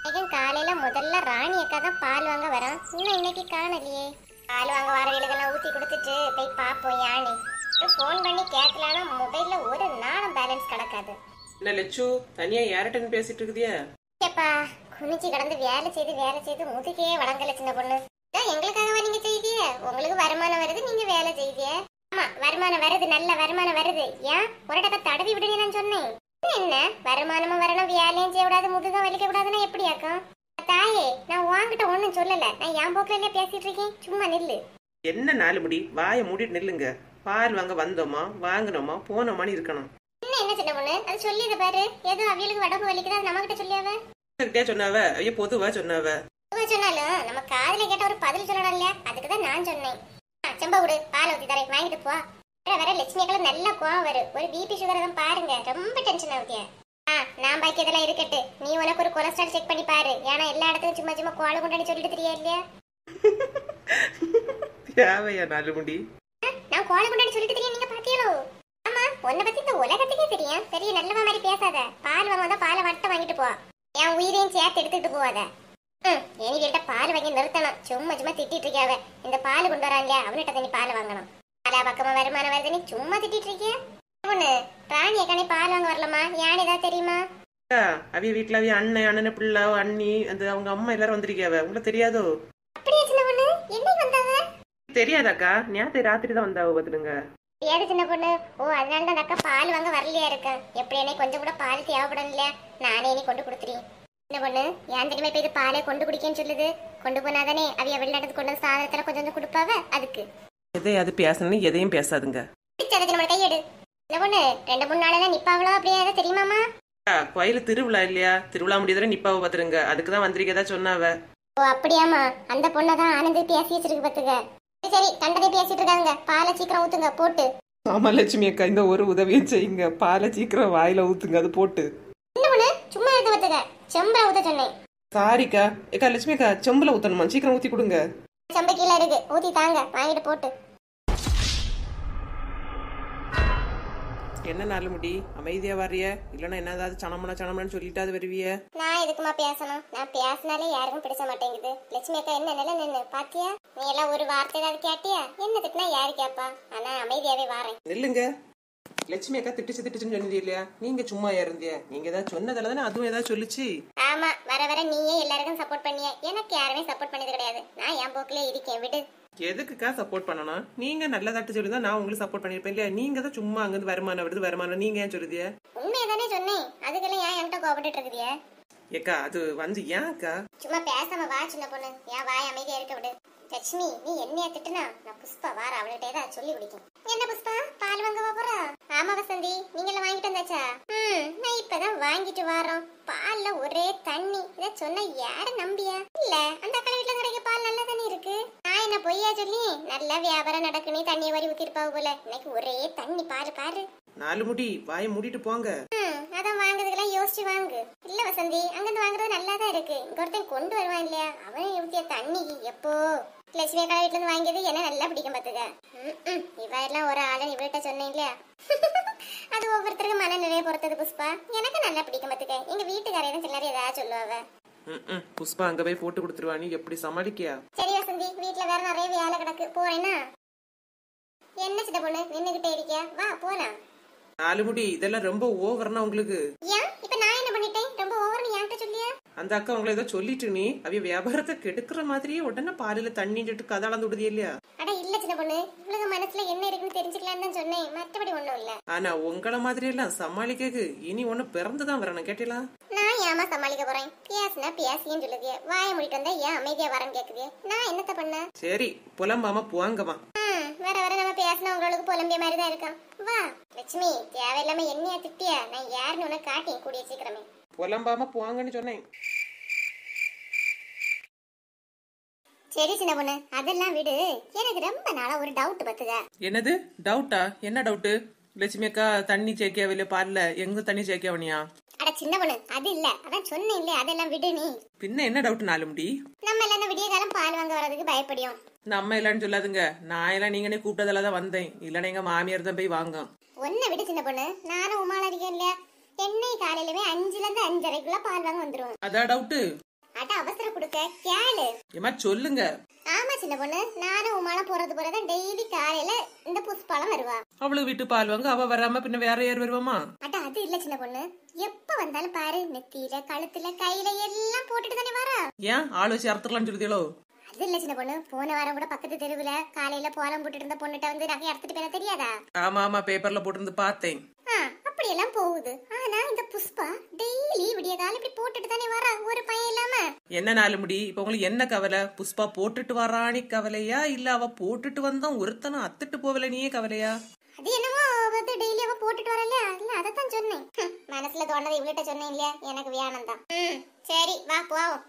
இன்னைக்கும் காலையில முதல்ல ராணி அக்கா தான் பால் வாங்க வரோம் இன்னும் இன்னைக்கு காணலையே பால் வாங்க வரவங்களுக்கெல்லாம் ஊத்தி கொடுத்துட்டு போய் பாப்போம் யானி ஃபோன் பண்ணி கேட்கலான்னா மொபைல்ல ஒரு நாளும் பேலன்ஸ் கிடக்காது என்ன லட்சு தனியா யார்கிட்ட பேசிட்டு இருக்குதியா ஏப்பா குனிச்சு கிடந்து வேலை செய்து வேலை செய்து முதுகே வளங்கல சின்ன பொண்ணு இதான் எங்களுக்காகவா நீங்க செய்திய உங்களுக்கு வருமானம் வருது நீங்க வேலை செய்திய ஆமா வருமானம் வருது நல்ல வருமானம் வருது ஏன் ஒரு டக்கா தடவி விடுங்க நான் சொன்னேன் இது என்ன வருமானமும் வரணும் வேலையும் செய்யக்கூடாது முதுகம் வலிக்க கூடாதுன்னா எப்படி ஆக்கும் தாயே நான் உன்கிட்ட ஒண்ணும் சொல்லல நான் என் போக்குல இல்ல பேசிட்டு இருக்கேன் சும்மா நில்லு என்ன நாலு முடி வாயை மூடிட்டு நில்லுங்க பால் வாங்க வந்தோமா வாங்கினோமா போனோமான்னு இருக்கணும் என்ன என்ன சின்ன பொண்ணு அது சொல்லியது பாரு ஏதோ அவியலுக்கு உடம்பு வலிக்குது அது நம்ம கிட்ட சொல்லியாவ கிட்டே சொன்னாவ ஐயோ பொதுவா சொன்னாவ எதுவா சொன்னாலும் நம்ம காதுல கேட்ட ஒரு பதில் சொல்லணும் இல்லையா அதுக்கு தான் நான் சொன்னேன் ஆ, செம்பா விடு பால் ஊத்தி தரேன் வாங்கிட்டு போ வர வர லட்சுமி அக்கா நல்ல கோவம் வரும் ஒரு பிபி சுகர் தான் பாருங்க ரொம்ப டென்ஷன் ஆகுதியா ஆ நான் பாக்கி இதெல்லாம் இருக்கட்டு நீ உனக்கு ஒரு கொலஸ்ட்ரால் செக் பண்ணி பாரு ஏன்னா எல்லா இடத்துக்கும் சும்மா சும்மா கோல கொண்டாடி சொல்லிட்டு தெரியா இல்லையா தேவையா நாலு முடி ஆ, நான் கோல கொண்டாடி சொல்லிட்டு தெரியும் நீங்க பாத்தீங்களோ ஆமா உன்னை பத்தி இந்த உலகத்துக்கே தெரியும் பெரிய நல்லவா மாதிரி பேசாத பால் வாங்க வந்தா பாலை வட்ட வாங்கிட்டு போ என் உயிரையும் சேர்த்து எடுத்துட்டு போவாத ம் இனி வீட்ட பால் வாங்கி நிறுத்தணும் சும்மா சும்மா திட்டிட்டு இருக்கியாவ இந்த பால் கொண்டு வரான் இல்லையா அவன்கிட்ட தண்ணி பால் வாங்கணும் அலா பக்கமா வருமானம் வருது நீ சும்மா திட்டிட்டு இருக்கியா பொண்ணு ராணி அக்கானே பால் வாங்க வரலமா யான் ஏதாவது தெரியுமா அக்கா, அவிய வீட்டுல அவிய அண்ணன் அண்ணன் பிள்ளை அண்ணி அந்த அவங்க அம்மா எல்லாரும் வந்திருக்கியாவ உங்களுக்கு தெரியாதோ அப்படியே சின்ன பொண்ணு என்னைக்கு வந்தாங்க தெரியாதாக்கா நேத்து ராத்திரி தான் வந்தாவ பாத்துடுங்க ஏது சின்ன பொண்ணு ஓ அதனால தான் அந்த அக்கா பால் வாங்க வரலையா இருக்கேன் எப்படி என்ன கொஞ்சம் கூட பால் தேவைப்படும் இல்லையா நானே இனி கொண்டு கொடுத்துறேன் சின்ன பொண்ணு ஏன் தெரியுமா இப்ப இது பாலே கொண்டு குடிக்கன்னு சொல்லுது கொண்டு போனாதானே அவிய வெளிநாட்டுக்கு கொண்டு வந்து சாதனத்துல கொஞ்சம் கொஞ்சம் கொடுப்பாவ அதுக்கு எதையாவது பேசணும்னு எதையும் பேசாதுங்க பிடிச்சு அதுக்கு நம்ம கையெடு சின்ன பொண்ணு ரெண்டு மூணு நாளெல்லாம் நிப்பாவளோ அப்படியே ஏதாவது தெரியுமாமா அக்கா, கோயிலு திருவிழா இல்லையா திருவிழா முடியதரை நிப்பாவ பாத்துருங்க அதுக்கு தான் வந்திருக்கதா சொன்னாவ ஓ அப்படியாமா அந்த பொண்ணை தான் ஆனந்து பேசி வச்சிருக்கு பாத்துக்க சரி, சரி கண்டதே பேசிட்டு இருக்காங்க பாலை சீக்கிரம் ஊத்துங்க போட்டு ஆமா லட்சுமி அக்கா இந்த ஒரு உதவியும் செய்யுங்க பாலை சீக்கிரம் வாயில ஊத்துங்க அது போட்டு என்ன பொண்ணு சும்மா எடுத்து பாத்துக்க செம்பை ஊத்த சொன்னேன் சாரிக்கா ஏக்கா லட்சுமி அக்கா செம்புல ஊத்தணுமா சீக்கிரம் ஊத்தி கொடுங்க செம்பை கீழே இருக்கு ஊத்தி தாங்க வாங்கிட்டு போட்டு என்ன நாலு முடி அமைதியா வர்றிய இல்லன்னா என்ன ஏதாவது சனமனா சனமனு சொல்லிட்டாது வருவிய நான் எதுக்குமா பேசணும் நான் பேசினாலே யாருக்கும் பிடிச்ச மாட்டேங்குது லட்சுமி அக்கா என்ன நிலை நின்னு பாத்தியா நீ எல்லாம் ஒரு வார்த்தை ஏதாவது கேட்டியா என்ன திட்டினா யாரு கேப்பா ஆனா அமைதியாவே வாரேன் நில்லுங்க லட்சுமி அக்கா திட்டுச்சு திட்டுச்சுன்னு சொன்னது இல்லையா நீங்க சும்மா இருந்திய நீங்க ஏதாவது சொன்னதால தானே அதுவும் ஏதாவது சொல்லுச்சு ஆமா வர வர நீயே எல்லாருக்கும் சப்போர்ட் பண்ணிய எனக்கு யாருமே சப்போர்ட் பண்ணது கிடையாது நான் என் போக்குல இருக்கேன் விடு எதுக்குக்கா சப்போர்ட் பண்ணணும் நீங்க நல்லதாட்டு சொல்லி தான் நான் உங்களுக்கு சப்போர்ட் பண்ணிருப்பேன் இல்லையா நீங்க தான் சும்மா அங்கிருந்து வருமானம் வருது வருமானம் நீங்க ஏன் சொல்லுதிய உண்மையை தானே சொன்னேன் அதுக்கெல்லாம் ஏன் என்கிட்ட கோபப்பட்டு இருக்குதிய ஏக்கா அது வந்து ஏன் அக்கா சும்மா பேசாம வா சின்ன பொண்ணு என் வாய் அமைதியா இருக்க விடு லட்சுமி நீ என்னைய திட்டுனா நான் புஷ்பா வார அவள்கிட்ட ஏதாவது சொல்லி பிடிக்கும் என்ன புஷ்பா பால் வாங்க போறா ஆமா வசந்தி நீங்க எல்லாம் வாங்கிட்டு வந்தாச்சா ம் நான் இப்பதான் வாங்கிட்டு வரோம் பால்ல ஒரே தண்ணி இத சொன்னா யாரு நம்பியா இல்ல அந்த அக்கா வீட்டுல கிடைக்க பால் நல்லா தானே இருக்கு நான் என்ன பொய்யா சொல்லி நல்லா வியாபாரம் நடக்குனே தண்ணியை வரி ஊத்திருப்பாவு போல இன்னைக்கு ஒரே தண்ணி பாரு பாரு நாலு முடி வாயை மூடிட்டு போங்க ம், அதான் வாங்குறதுக்கெல்லாம் யோசிச்சு வாங்கு இல்ல வசந்தி அங்கிருந்து வாங்குறது நல்லா தான் இருக்கு இங்க ஒருத்தன் கொண்டு வருவான் இல்லையா அவன் ஊத்திய தண்ணிக்கு எப்போ லட்சுமி அக்கா வீட்டுல இருந்து வாங்கியது என்ன நல்லா பிடிக்கும் பாத்துக்க ம், ம், இவ எல்லாம் ஒரு ஆளு இவள்கிட்ட சொன்னேன் இல்லையா அது ஒவ்வொருத்தருக்கும் மன நிறைய பொறுத்தது புஷ்பா எனக்கு நல்லா பிடிக்கும் பாத்துக்க எங்க வீட்டுக்காரையும் தான் சிலர் ஏதாவது சொல்லுவாவ ம், ம். புஷ்பா அங்க போய் போட்டு கொடுத்துருவா நீ எப்படி சமாளிக்கியா சரி வசந்தி வீட்டுல வேற நிறைய வேலை கிடக்கு போறேன்னா என்ன சின்ன பொண்ணு நின்னுகிட்டே இருக்கியா வா போலாம் நாலு முடி இதெல்லாம் ரொம்ப ஓவர்னா உங்களுக்கு ஏன் இப்ப நான் என்ன பண்ணிட்டேன் ரொம்ப ஓவர்னு என்கிட்ட சொல்லியா அந்த அக்கா உங்களை ஏதோ சொல்லிட்டு நீ அவிய வியாபாரத்தை கெடுக்கிற மாதிரியே உடனே பாலில தண்ணி சொல்லிட்டு கதை அளந்து விடுதி இல்லையா அட இல்ல சின்ன பொண்ணு இவளுக்கு மனசுல என்ன இருக்குன்னு தெரிஞ்சுக்கலாம்னு தான் சொன்னேன் மற்றபடி ஒண்ணும் இல்ல ஆனா உங்கள மாதிரி எல்லாம் சமாளிக்கக்கு இனி ஒண்ணு பிறந்துதான் வரணும் கேட்டீங்களா நான் ஏமா சமாளிக்க போறேன் பேசுனா பேசியும் சொல்லுதிய வாய மூடிட்டு வந்தா ஏன் அமைதியா வரேன்னு கேக்குதிய நான் என்னத்த பண்ண சரி புலம்பாம போங்கம்மா ம், வர வர நம்ம பேசின உங்களுக்கு புலம்பிய மாதிரி தான் இருக்கான் வா லட்சுமி தேவையில்லாம என்னைய திட்டிய நான் யாருன்னு உனக்கு காட்டி கூடிய சீக்கிரமே புலம்பாம போங்கன்னு சொன்னேன் சரி சின்ன பொண்ணு அதெல்லாம் விடு எனக்கு ரொம்ப நாளா ஒரு டவுட் பத்துக என்னது டவுட்டா என்ன டவுட்டு லட்சுமி அக்கா தண்ணி சேர்க்கவில்லை பால்ல எங்க தண்ணி சேர்க்கவனியா அட சின்ன பொண்ணு அது இல்ல அதான் சொன்னேன் இல்ல அதெல்லாம் விடு நீ பின்ன என்ன டவுட் நாலு முடி நம்ம எல்லாம் இந்த விடிய காலம் பால் வாங்க வர்றதுக்கு பயப்படியும் நம்ம இல்லைன்னு சொல்லாதுங்க நான் எல்லாம் நீங்களே கூப்பிட்டதால தான் வந்தேன் இல்லைன்னா எங்க மாமியார் தான் போய் வாங்க ஒன்ன விடு சின்ன பொண்ணு நானும் உமால இருக்கேன் இல்லையா என்னை காலையிலவே அஞ்சுல இருந்து அஞ்சரைக்குள்ள பால் வாங்க வந்துருவோம் அதான் டவுட்டு அட அவசர கொடுக்க கேளு ஏமா சொல்லுங்க ஆமா சின்ன பொண்ணு நானும் உமாலாம் போறது போறதான் டெய்லி காலையில இந்த புஷ்பாலம் வருவா அவளு வீட்டு பால் வாங்க அவ வராம பின்ன வேற யார் வருவாமா அட அது இல்ல சின்ன பொண்ணு எப்ப வந்தாலும் பாரு நெத்தியில கழுத்துல கையில எல்லாம் போட்டுட்டு தானே வரா ஏன் ஆள் வச்சு அறுத்துக்கலாம்னு சொல்லுதீங்களோ அது இல்ல சின்ன பொண்ணு போன வாரம் கூட பக்கத்து தெருவுல காலையில போலம் போட்டுட்டு இருந்த பொண்ணுட்ட வந்து நகை எடுத்துட்டு போன தெரியாதா ஆமா ஆமா பேப்பர்ல போட்டிருந்து பார்த்தேன் ஆ, அப்படியெல்லாம் போகுது ஆனா இந்த புஷ்பா டெய்லி விடிய காலம் இப்படி போட்டுட்டு தானே வரா ஒரு பையன் இல்லாம என்ன நாலு முடி இப்ப உங்களுக்கு என்ன கவலை புஷ்பா போட்டுட்டு வரானி கவலையா இல்ல அவ போட்டுட்டு வந்தா ஒருத்தனும் அத்துட்டு போவல நீயே கவலையா அது என்னமோ வந்து டெய்லி அவ போட்டுட்டு வரல இல்ல அதத்தான் சொன்னேன் ஹம், மனசுல தோணதை இவள்கிட்ட சொன்னேன் இல்லையா எனக்கு வியானம் தான் சரி வா போவோம்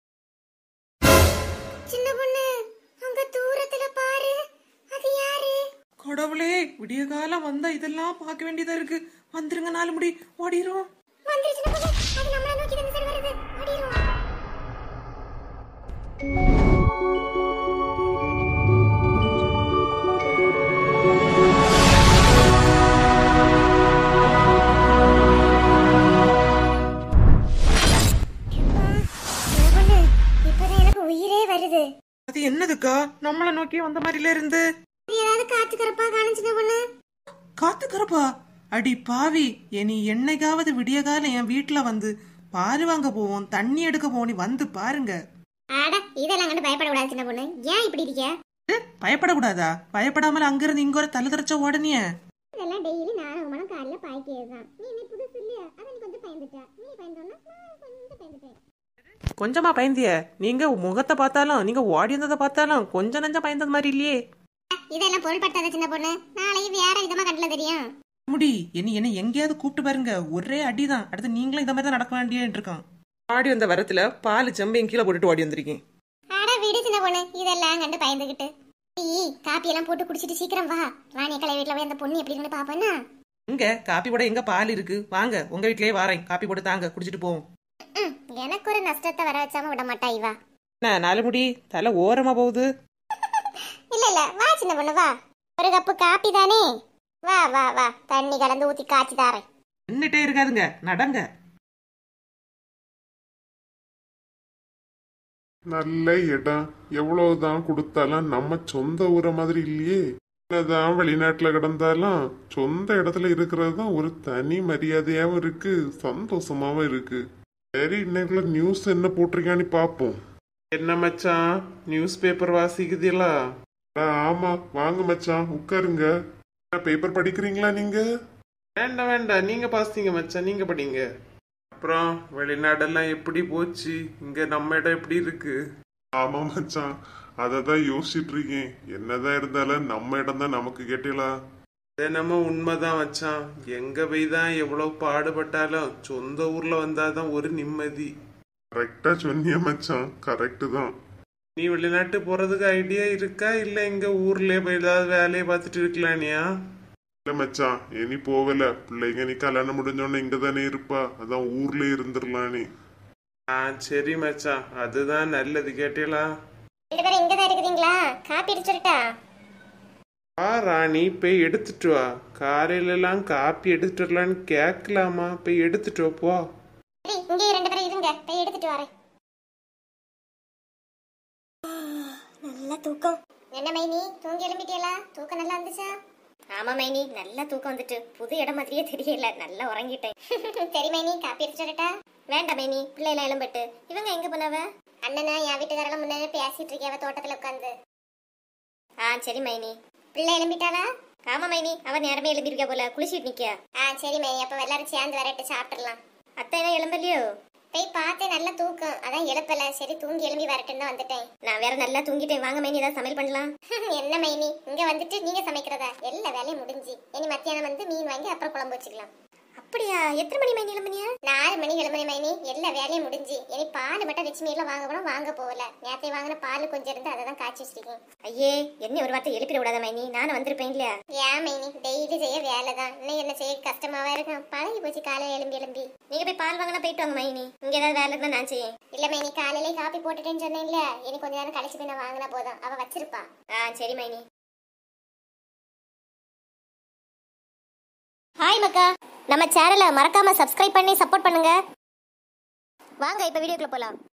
சின்ன பொண்ணு அங்க தூரத்துல பாரு அது யாரு கடவுளே விடிய காலம் வந்தா இதெல்லாம் பார்க்க வேண்டியதா இருக்கு வந்துருங்க நாலு முடி ஓடிரும் வந்துரு சின்ன பொண்ணு அது நம்மள நோக்கி இந்த சைடு வருது ஓடிரும் இப்பதான் எனக்கு உயிரே வருது அது என்னதுக்கா நம்மள நோக்கி வந்த மாதிரில இருந்து ஏதாவது காத்து கரப்பா காணிச்சுன பொண்ணு காத்துக்கிறப்பா அடி பாவி இனி என்னைக்காவது விடிய காலம் என் வீட்டுல வந்து பால் வாங்க போவோம் தண்ணி எடுக்க போவோம் நீ வந்து பாருங்க ஆட இதெல்லாம் கண்டு பயப்படக்கூடாது சின்ன பொண்ணு ஏன் இப்படி இருக்க ஏ, பயப்படக்கூடாதா பயப்படாமல் அங்கிருந்து இங்க ஒரு தலை தெறிச்ச உடனே இதெல்லாம் டெய்லி நானும் உமனும் காலைல பாய்க்கிறது தான் நீ நீ புதுசு இல்லையா அதான் நீ கொஞ்சம் பயந்துட்டா நீ பயந்தோன்னா நான் கொஞ்சம் பயந்துட்டேன் கொஞ்சமா பயந்திய நீங்க முகத்தை பார்த்தாலும் நீங்க ஓடி வந்ததை பார்த்தாலும் கொஞ்சம் நஞ்சம் பயந்தது மாதிரி இல்லையே இதெல்லாம் பொருள்படுத்தாத சின்ன பொண்ணு நாளைக்கு வேற விதமா கண்டல தெரியும் முடி என்ன என்ன எங்கேயாவது கூப்பிட்டு பாருங்க ஒரே அடிதான் அடுத்து நீங்களும் இந்த மாதிரி தான் நடக்க வேண்டியது இருக்கோம் ஆடி வந்த வரத்துல பால் செம்பையும் கீழே போட்டுட்டு ஓடி வந்திருக்கேன் ஆட வீடு சின்ன பொண்ணு இதெல்லாம் கண்டு பயந்துகிட்டு நீ காப்பி எல்லாம் போட்டு குடிச்சிட்டு சீக்கிரம் வா ராணி கலை வீட்டுல போய் அந்த பொண்ணு எப்படி இருக்குன்னு பாப்பேன்னா இங்க காப்பி போட எங்க பால் இருக்கு வாங்க உங்க வீட்லயே வாரேன் காப்பி போட்டு தாங்க குடிச்சிட்டு போவோம் ம், எனக்கு ஒரு நஷ்டத்தை வர வச்சாம விட மாட்டா இவா என்ன நாலு முடி தலை ஓரமா போகுது இல்ல இல்ல வா சின்ன பொண்ணு வா ஒரு கப்பு காப்பி தானே வா வா வா தண்ணி கலந்து ஊத்தி காய்ச்சி தாரேன் நின்னுட்டே இருக்காதுங்க நடங்க நல்ல இடம் எவ்வளவுதான் கொடுத்தாலும் நம்ம சொந்த ஊரை மாதிரி இல்லையே என்னதான் வெளிநாட்டுல கிடந்தாலும் சொந்த இடத்துல இருக்கிறது தான் ஒரு தனி மரியாதையாவும் இருக்கு சந்தோஷமாவும் இருக்கு சரி இன்னைக்குள்ள நியூஸ் என்ன போட்டிருக்கான்னு பாப்போம் என்ன மச்சான் நியூஸ் பேப்பர் வாசிக்குதீங்களா ஆமா வாங்க மச்சான் உட்காருங்க பேப்பர் படிக்கிறீங்களா நீங்க வேண்டாம் வேண்டாம் நீங்க பாசிங்க மச்சான் நீங்க படிங்க அப்புறம் வெளிநாடெல்லாம் எப்படி போச்சு இங்க நம்ம இடம் எப்படி இருக்கு ஆமா மச்சான் அதை தான் யோசிச்சுட்டு இருக்கேன் என்னதான் இருந்தாலும் நம்ம இடம் தான் நமக்கு கேட்டீங்களா என்னமோ உண்மைதான் மச்சான் எங்க போய் தான் எவ்வளவு பாடுபட்டாலும் சொந்த ஊர்ல வந்தாதான் ஒரு நிம்மதி கரெக்டா சொன்னிய மச்சான் கரெக்டு தான் நீ வெளிநாட்டு போறதுக்கு ஐடியா இருக்கா இல்ல இங்க ஊர்லயே போய் ஏதாவது வேலையை பார்த்துட்டு இருக்கலானியா இல்ல மச்சான் இனி போகல பிள்ளைங்க நீ கல்யாணம் முடிஞ்சோடனே இங்க தானே இருப்பா அதான் ஊர்ல இருந்துடலாம் நீ ஆ சரி மச்சான் அதுதான் நல்லது கேட்டீங்களா ரெண்டு பேரும் இங்க தான் இருக்கிறீங்களா காப்பி அடிச்சுட்டா வா ராணி போய் எடுத்துட்டு வா காலையில எல்லாம் காப்பி எடுத்துட்டு வரலான்னு கேட்கலாமா போய் எடுத்துட்டு வா போ சரி இங்கே ரெண்டு பேரும் இருங்க போய் எடுத்துட்டு வரேன் நல்ல தூக்கம் என்ன மைனி தூங்கி எழும்பிட்டியலா தூக்கம் நல்லா இருந்துச்சா ஆமா மைனி நல்ல தூக்கம் வந்துட்டு புது இடம் மாதிரியே தெரியல நல்லா உறங்கிட்டேன் சரி மைனி காப்பி அடிச்சுடட்டா வேண்டாம் மைனி பிள்ளைல எழும்பட்டு இவங்க எங்க போனவ அண்ணனா என் வீட்டுக்காரெல்லாம் முன்னாடி பேசிட்டு இருக்கியாவ தோட்டத்துல உட்காந்து ஆ சரி மைனி பிள்ளை எழும்பிட்டாளா ஆமா மைனி அவ நேரமே எழும்பிருக்கா போல குளிச்சுட்டு நிக்க ஆ சரி மைனி அப்ப எல்லாரும் சேர்ந்து வரட்டு சாப்பிட்டுறலாம் அத்தை என்ன எழும்பலையோ போய் பார்த்தேன் நல்ல தூக்கம் அதான் எழுப்பல சரி தூங்கி எழும்பி வரட்டுன்னு தான் வந்துட்டேன் நான் வேற நல்லா தூங்கிட்டேன் வாங்க மைனி ஏதாவது சமையல் பண்ணலாம் என்ன மைனி இங்க வந்துட்டு நீங்க சமைக்கிறதா எல்லா வேலையும் முடிஞ்சு இனி மத்தியானம் வந்து மீன் வாங்கி அப்புறம் குழம்பு வச்சுக்கலாம் அப்படியா எத்தனை மணி மைனி எழும்பனியா நாலு மணி எழுமணி மைனி எல்லா வேலையும் முடிஞ்சு இனி பால் மட்டும் லட்சுமி எல்லாம் வாங்க போனா வாங்க போகல நேத்தை வாங்கின பால் கொஞ்சம் இருந்து அதை தான் காய்ச்சி வச்சிருக்கேன் ஐயே என்ன ஒரு வார்த்தை எழுப்பிட விடாத மைனி நானும் வந்திருப்பேன் இல்லையா ஏன் மைனி டெய்லி செய்ய வேலை தான் இன்னும் என்ன செய்ய கஷ்டமாவா இருக்கும் பழகி போச்சு காலையில எழும்பி எழும்பி நீங்க போய் பால் வாங்கினா போயிட்டு வாங்க மைனி இங்க ஏதாவது வேலை இருந்தா நான் செய்யேன் இல்ல மைனி காலையிலே காப்பி போட்டுட்டேன்னு சொன்னேன்ல இனி கொஞ்ச நேரம் கழிச்சு போய் நான் வாங்கினா போதும் அவ வச்சிருப்பா ஆ சரி மைனி ஹாய் மக்கா நம்ம சேனலை மறக்காம சப்ஸ்கிரைப் பண்ணி சப்போர்ட் பண்ணுங்க வாங்க இப்ப வீடியோக்குள்ள போலாம்